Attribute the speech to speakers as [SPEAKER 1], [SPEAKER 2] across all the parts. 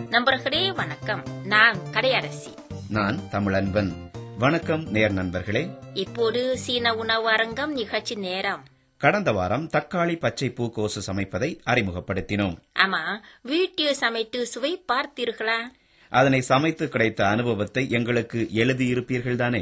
[SPEAKER 1] நண்பர்களே வணக்கம் நான் கடையரசி
[SPEAKER 2] நான் தமிழன்பன் வணக்கம் நேர் நண்பர்களே
[SPEAKER 1] இப்போது சீன உணவு அரங்கம் நிகழ்ச்சி நேரம்
[SPEAKER 2] கடந்த வாரம் தக்காளி பச்சை பூக்கோசு சமைப்பதை அறிமுகப்படுத்தினோம்
[SPEAKER 1] ஆமா வீட்டில் சமைத்து சுவை பார்த்தீர்களா
[SPEAKER 2] அதனை சமைத்து கிடைத்த அனுபவத்தை எங்களுக்கு எழுதியிருப்பீர்கள் தானே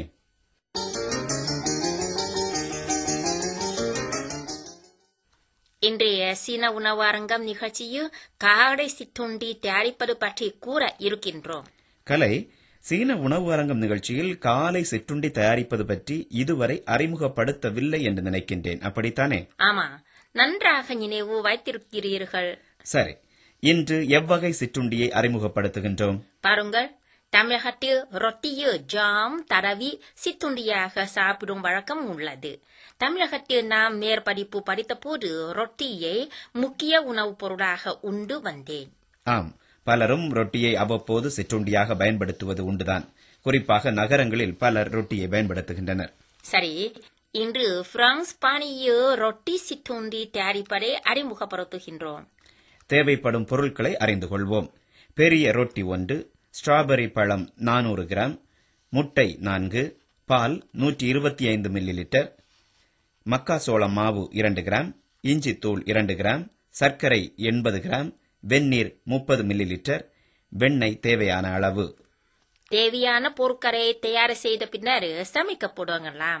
[SPEAKER 1] இன்றைய சீன உணவு அரங்கம் நிகழ்ச்சியில் காடை சிற்றுண்டி தயாரிப்பது பற்றி கூற இருக்கின்றோம்
[SPEAKER 2] கலை சீன உணவு அரங்கம் நிகழ்ச்சியில் காலை சிற்றுண்டி தயாரிப்பது பற்றி இதுவரை அறிமுகப்படுத்தவில்லை என்று நினைக்கின்றேன் அப்படித்தானே
[SPEAKER 1] ஆமா நன்றாக நினைவு வைத்திருக்கிறீர்கள்
[SPEAKER 2] சரி இன்று எவ்வகை சிற்றுண்டியை அறிமுகப்படுத்துகின்றோம்
[SPEAKER 1] பாருங்கள் தமிழகத்தில் ரொட்டியில் ஜாம் தடவி சித்துண்டியாக சாப்பிடும் வழக்கம் உள்ளது தமிழகத்தில் நாம் மேற்படிப்பு படித்தபோது ரொட்டியை முக்கிய உணவுப் பொருளாக உண்டு வந்தேன்
[SPEAKER 2] ஆம் பலரும் ரொட்டியை அவ்வப்போது சிற்றுண்டியாக பயன்படுத்துவது உண்டுதான் குறிப்பாக நகரங்களில் பலர் ரொட்டியை பயன்படுத்துகின்றனர்
[SPEAKER 1] சரி இன்று பிரான்ஸ் பாணியில் ரொட்டி சிற்றுண்டி தயாரிப்பதை அறிமுகப்படுத்துகின்றோம்
[SPEAKER 2] தேவைப்படும் பொருட்களை அறிந்து கொள்வோம் பெரிய ரொட்டி ஒன்று ஸ்ட்ராபெரி பழம் நானூறு கிராம் முட்டை நான்கு பால் நூற்றி இருபத்தி ஐந்து மில்லி லிட்டர் மக்காசோளம் மாவு இரண்டு கிராம் இஞ்சி தூள் இரண்டு கிராம் சர்க்கரை எண்பது கிராம் வெந்நீர் முப்பது மில்லி லிட்டர் வெண்ணெய் தேவையான அளவு
[SPEAKER 1] தேவையான பொருட்களை தயார் செய்த பின்னர் சமைக்க போடுவாங்களாம்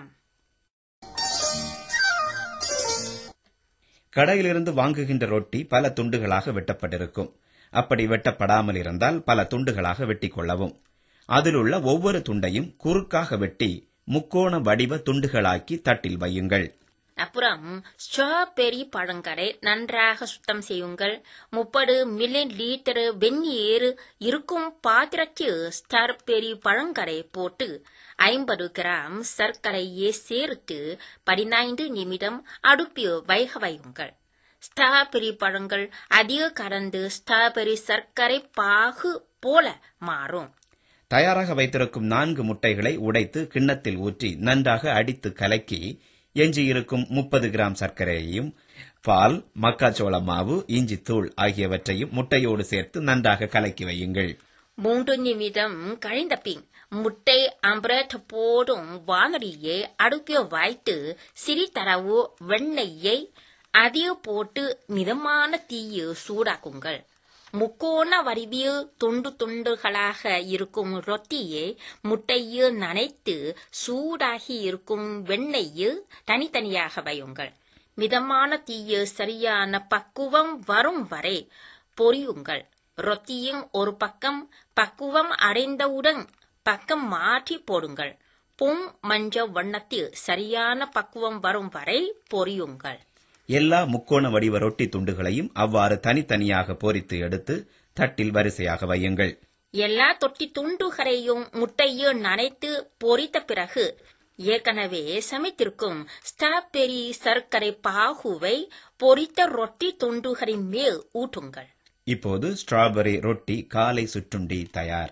[SPEAKER 2] கடையிலிருந்து வாங்குகின்ற ரொட்டி பல துண்டுகளாக வெட்டப்பட்டிருக்கும் அப்படி வெட்டப்படாமல் இருந்தால் பல துண்டுகளாக வெட்டிக் கொள்ளவும் அதிலுள்ள ஒவ்வொரு துண்டையும் குறுக்காக வெட்டி முக்கோண வடிவ துண்டுகளாக்கி தட்டில் வையுங்கள்
[SPEAKER 1] அப்புறம் ஸ்ட்ராபெரி பழங்களை நன்றாக சுத்தம் செய்யுங்கள் முப்பது மில்லி லீட்டர் வெந்நீர் இருக்கும் பாத்திரத்தில் ஸ்ட்ராபெரி பழங்களை போட்டு ஐம்பது கிராம் சர்க்கரையை சேர்த்து பதினைந்து நிமிடம் அடுப்பில் வைக வையுங்கள் ஸ்ட்ராபெரி பழங்கள் அதிக கலந்து ஸ்ட்ராபெரி சர்க்கரை பாகு போல மாறும்
[SPEAKER 2] தயாராக வைத்திருக்கும் நான்கு முட்டைகளை உடைத்து கிண்ணத்தில் ஊற்றி நன்றாக அடித்து கலக்கி எஞ்சியிருக்கும் முப்பது கிராம் சர்க்கரையையும் பால் மக்காச்சோள மாவு இஞ்சி தூள் ஆகியவற்றையும் முட்டையோடு சேர்த்து நன்றாக கலக்கி வையுங்கள்
[SPEAKER 1] மூன்று நிமிடம் கழிந்த பின் முட்டை அம்பரட் போடும் வானொலியை அடுப்பில் வைத்து சிறிதளவு வெண்ணெயை அதிக போட்டு மிதமான தீயில் சூடாக்குங்கள் முக்கோண வடிவில் துண்டு துண்டுகளாக இருக்கும் ரொட்டியை முட்டையில் நனைத்து சூடாகி இருக்கும் வெண்ணெயில் தனித்தனியாக வையுங்கள் மிதமான தீயில் சரியான பக்குவம் வரும் வரை பொரியுங்கள் ரொட்டியின் ஒரு பக்கம் பக்குவம் அடைந்தவுடன் பக்கம் மாற்றி போடுங்கள் பொன் மஞ்சள் வண்ணத்தில் சரியான பக்குவம் வரும் வரை பொரியுங்கள்
[SPEAKER 2] எல்லா முக்கோண வடிவ ரொட்டி துண்டுகளையும் அவ்வாறு தனித்தனியாக பொரித்து எடுத்து தட்டில் வரிசையாக வையுங்கள்
[SPEAKER 1] எல்லா தொட்டி துண்டுகளையும் முட்டையில் நனைத்து பொரித்த பிறகு ஏற்கனவே சமைத்திருக்கும் ஸ்ட்ராபெரி சர்க்கரை பாகுவை பொரித்த ரொட்டி துண்டுகளின் மேல் ஊட்டுங்கள்
[SPEAKER 2] இப்போது ஸ்ட்ராபெரி ரொட்டி காலை சுற்றுண்டி தயார்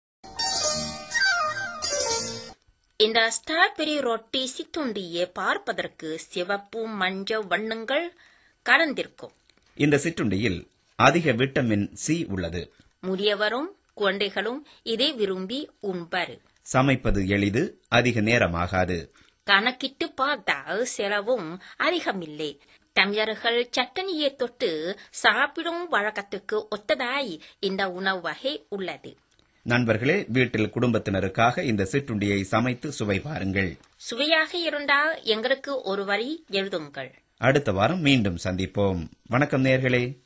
[SPEAKER 1] இந்த ஸ்ட்ராபெரி ரொட்டி சிற்றுண்டியை பார்ப்பதற்கு சிவப்பு மஞ்சள் வண்ணங்கள் கலந்திருக்கும்
[SPEAKER 2] இந்த சிற்றுண்டியில் அதிக விட்டமின் சி உள்ளது
[SPEAKER 1] முதியவரும் குழந்தைகளும் இதை விரும்பி உண்பர்
[SPEAKER 2] சமைப்பது எளிது அதிக நேரமாகாது
[SPEAKER 1] கணக்கிட்டு பார்த்தால் செலவும் அதிகமில்லை தமிழர்கள் சட்டனியை தொட்டு சாப்பிடும் வழக்கத்துக்கு ஒத்ததாய் இந்த உணவு வகை உள்ளது
[SPEAKER 2] நண்பர்களே வீட்டில் குடும்பத்தினருக்காக இந்த சிற்றுண்டியை சமைத்து சுவை பாருங்கள்
[SPEAKER 1] சுவையாக இருந்தால் எங்களுக்கு ஒரு வரி எழுதுங்கள்
[SPEAKER 2] அடுத்த வாரம் மீண்டும் சந்திப்போம் வணக்கம் நேர்களே